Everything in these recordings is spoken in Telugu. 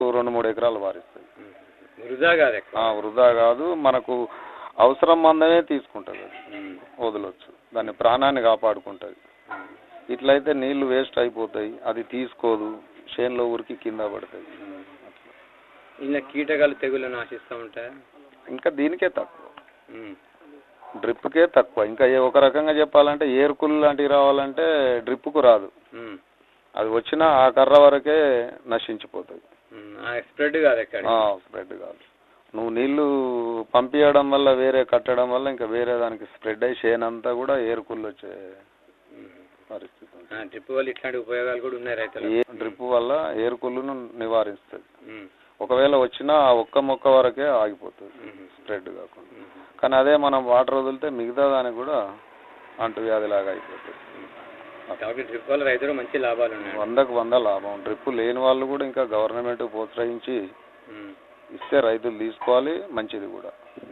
రెండు మూడు ఎకరాలు వారిస్తుంది ఉమ్. వృధా కాదు ఎక్కువ ఆ, వృధా కాదు మనకు అవసరం మందమే తీసుకుంటుంది అది ఉమ్. వదలొచ్చు దాని ప్రాణాన్ని కాపాడుకుంటుంది ఉమ్. ఇట్లయితే నీళ్లు వేస్ట్ అయిపోతాయి అది తీసుకోదు చేనులో ఊరికి కింద పడతాయి ఉమ్. ఇలా కీటకాలు తెగులను ఆశిస్తూ ఉంటాయా ఇంకా దీనికే తక్కువ ఉమ్. డ్రిప్కే తక్కువ ఇంకా ఏ- ఒక రకంగా చెప్పాలంటే ఏరుకులు లాంటివి రావాలంటే డ్రిప్కు రాదు ఉమ్. అది వచ్చినా ఆ కర్ర వరకే నశించిపోతుంది ఉమ్. ఆ స్ప్రెడ్ కాదు ఎక్కడ స్ప్రెడ్ కాదు నువ్వు నీళ్లు పంపించడం వల్ల వేరే కట్టడం వల్ల ఇంకా వేరే దానికి స్ప్రెడ్ అయ్యి చేనంతా కూడా ఏరుకుళ్ళు వచ్చే పరిస్థితి ఉంది. డ్రిప్ వల్ల ఇట్లాంటి ఉపయోగాలు కూడా ఉన్నాయి రైతులు ఏ డ్రిప్ వల్ల ఏరుకుళ్ళను నివారిస్తుంది ఉమ్. ఒకవేళ వచ్చినా ఆ ఒక్క మొక్క వరకే ఆగిపోతుంది ఉమ్. స్ప్రెడ్ కాకుండా ఉమ్. కానీ అదే మనం వాటర్ వదిలితే మిగతా దానికి కూడా అంటువ్యాధి లాగా అయిపోతుంది కాబట్టి డ్రిప్ వల్ల రైతులు మంచి లాభాలు ఉన్నాయి వందకు వంద లాభం డ్రిప్ లేని వాళ్ళు కూడా ఇంకా గవర్నమెంట్ ప్రోత్సహించి ఉమ్. ఇస్తే రైతులు తీసుకోవాలి మంచిది కూడా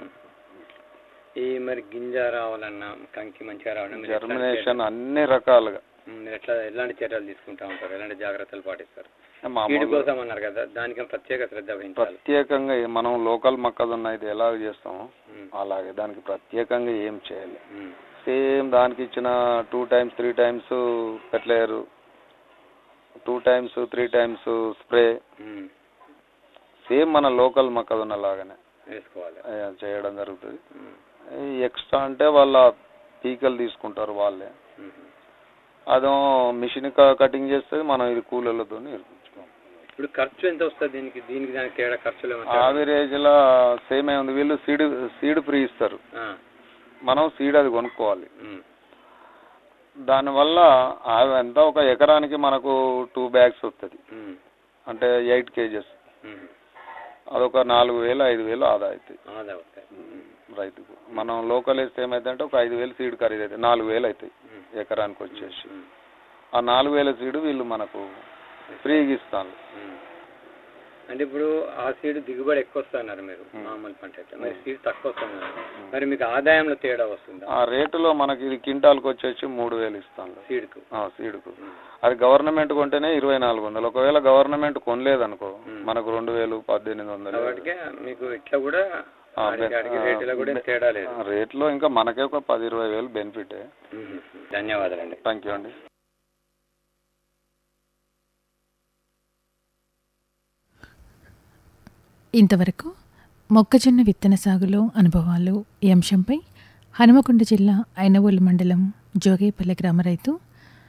ఈ మరి గింజ రావాలన్నా కంకి మంచిగా రావాలన్నా మీరు ఎట్లాంటి జర్మినేషన్ అన్ని రకాలుగా చర్యలు- ఉమ్, మీరు ఎట్లా ఎలాంటి చర్యలు తీసుకుంటా ఉంటారు ఎలాంటి జాగ్రత్తలు పాటిస్తారు కీడు మామూలు కోసం అన్నారు కదా దానికి ప్రత్యేక శ్రద్ధ వహించాలి ప్రత్యేకంగా ఏ- మనం లోకల్ మొక్కజొన్న అయితే ఎలా చేస్తామో ఉమ్. అలాగే దానికి ప్రత్యేకంగా ఏం చేయాలి ఉమ్. సేమ్ దానికి ఇచ్చిన two times three times fertilizer two times three times spray um. Same మన లోకల్ మొక్కజొన్న లాగానే వేసుకోవాలి ఆ, చేయడం జరుగుతుంది ఉమ్. ఈ ఎక్స్ట్రా అంటే వాళ్ళ పీకలు తీసుకుంటారు వాళ్ళే ఉమ్. అదో మిషన్ కటింగ్ చేస్తే మనం ఇది కూలీలతో నేర్పించుకోం ఇప్పుడు ఖర్చు ఎంత వస్తుంది దీనికి దీనికి దానికి తేడా ఖర్చులు ఏమైనా ఆవరేజ్ లా సేమ్ ఉంది వీళ్ళు సీడ్ సీడ్ ఫ్రీ ఇస్తారు ఆ. మనం సీడ్ అది కొనుక్కోవాలి ఉమ్. దానివల్ల అవి ఎంత ఒక ఎకరానికి మనకు టూ బ్యాగ్స్ వస్తుంది ఉమ్. అంటే ఎయిట్ కేజెస్ ఉమ్. అదొక నాలుగు వేలు ఐదు వేలు ఆదా అవుతాయి ఆదా అవుతాయి ఉమ్. రైతుకు మనం లోకల్ వేస్తే ఏమైతే అంటే ఒక ఐదు వేలు సీడ్ ఖరీదు అవుతాయి నాలుగు వేలు అవుతాయి ఉమ్. ఎకరానికి వచ్చేసి ఉమ్. ఆ నాలుగు వేల సీడ్ వీళ్ళు మనకు ఫ్రీగా ఇస్తాను ఉమ్. అంటే ఇప్పుడు ఆ సీడ్ దిగుబడి ఎక్కువ వస్తున్నారు మీరు ఉమ్. మామూలు పంట అయితే మరి సీడ్ తక్కువ వస్తున్నారు మరి మీకు ఆదాయంలో తేడా వస్తుందా ఆ రేటులో మనకి ఇది క్వింటాల్కి వచ్చేసి మూడు వేలు ఇస్తాను సీడ్కు సీడ్కు ఉమ్. అది గవర్నమెంట్ కొంటేనే ఇరవై నాలుగు వందలు ఒకవేళ గవర్నమెంట్ కొనలేదనుకో ఉమ్. మనకు రెండు వేలు పద్దెనిమిది వందలు కాబట్టి మీకు ఇట్లా కూడా ఆ, ఆడికి బె- ఆడికి ఆ, రేటులో కూడా బె- తేడా లేదు ఆ, రేట్లో ఇంకా మనకే ఒక పది ఇరవై వేలు బెనిఫిటే ఉమ్. ధన్యవాదాలండి థ్యాంక్ యూ అండి ఇంతవరకు మొక్కజొన్న విత్తన సాగులో అనుభవాలు ఈ అంశంపై హనుమకొండ జిల్లా ఐనవోలు మండలం జోగేపల్లె గ్రామ రైతు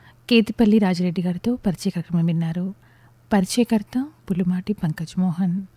కేతిపల్లి రాజిరెడ్డి గారితో పరిచయ కార్యక్రమం విన్నారు పరిచయకర్త పులుమాటి పంకజ్ మోహన్